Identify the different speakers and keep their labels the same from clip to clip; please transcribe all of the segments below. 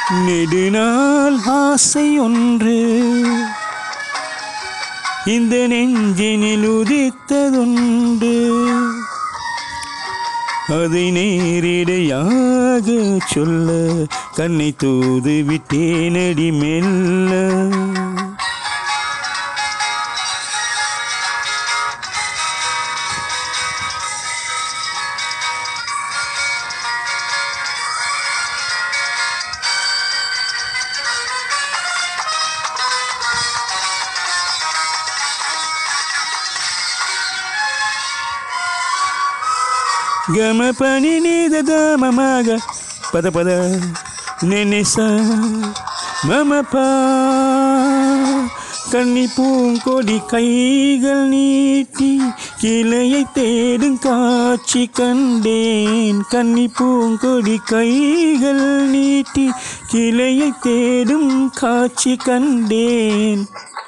Speaker 1: நெடுநாள் ஆசை ஒன்று இந்த நெஞ்சினில் உதித்ததுண்டு அதை நேரிடையாக சொல்ல கண்ணை தூது விட்டேனடி மெல்ல గమ పని నీద మమగ పద పద నెనిస மம பா கன்னி பூங்கொடி கைகள் நீட்டி கிளையை தேடும் காட்சி கண்டேன் கன்னி பூங்கொடி கைகள் நீட்டி கிளையை தேடும் காட்சி கண்டேன்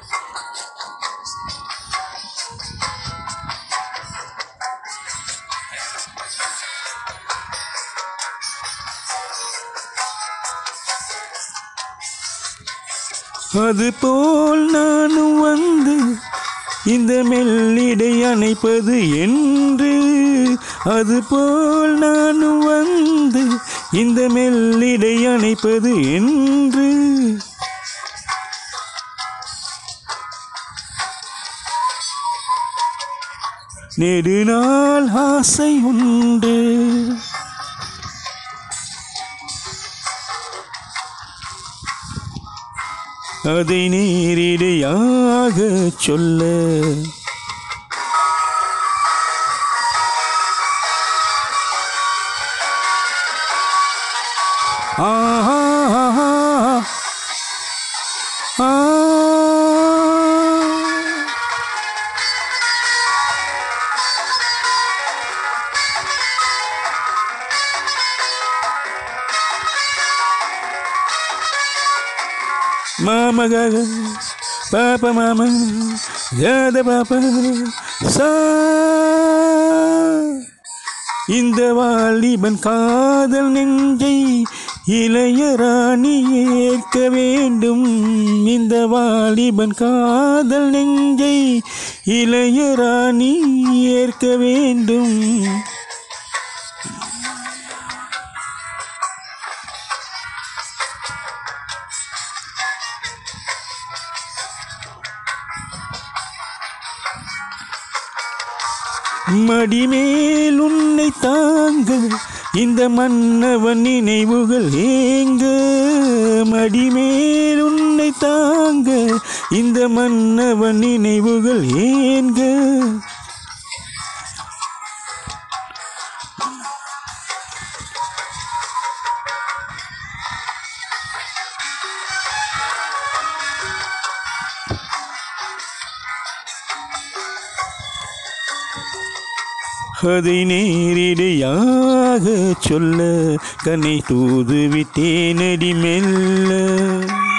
Speaker 1: அதுபோல் நானும் வந்து இந்த மெல்லிடை அணைப்பது என்று அதுபோல் நானும் வந்து இந்த மெல்லிடை அணைப்பது என்று நெடுநாள் ஆசை உண்டு அதை நேரிடையாக சொல்ல ஆஹா ஆ மாம கக பாப்ப மாம கத பாப்ப சா இந்த வாலிபன் காதல் நெஞ்சை இளையராணி ஏற்க வேண்டும் இந்த வாலிபன் காதல் நெஞ்சை இளையராணி ஏற்க வேண்டும் மடிமேல் உன்னை தாங்க இந்த மன்னவன் நினைவுகள் ஏங்க மடிமேல் உன்னை தாங்க இந்த மன்னவன் நினைவுகள் ஏங்க அதை நேரிடையாக சொல்ல கனை தூது விட்டேனடி மெல்ல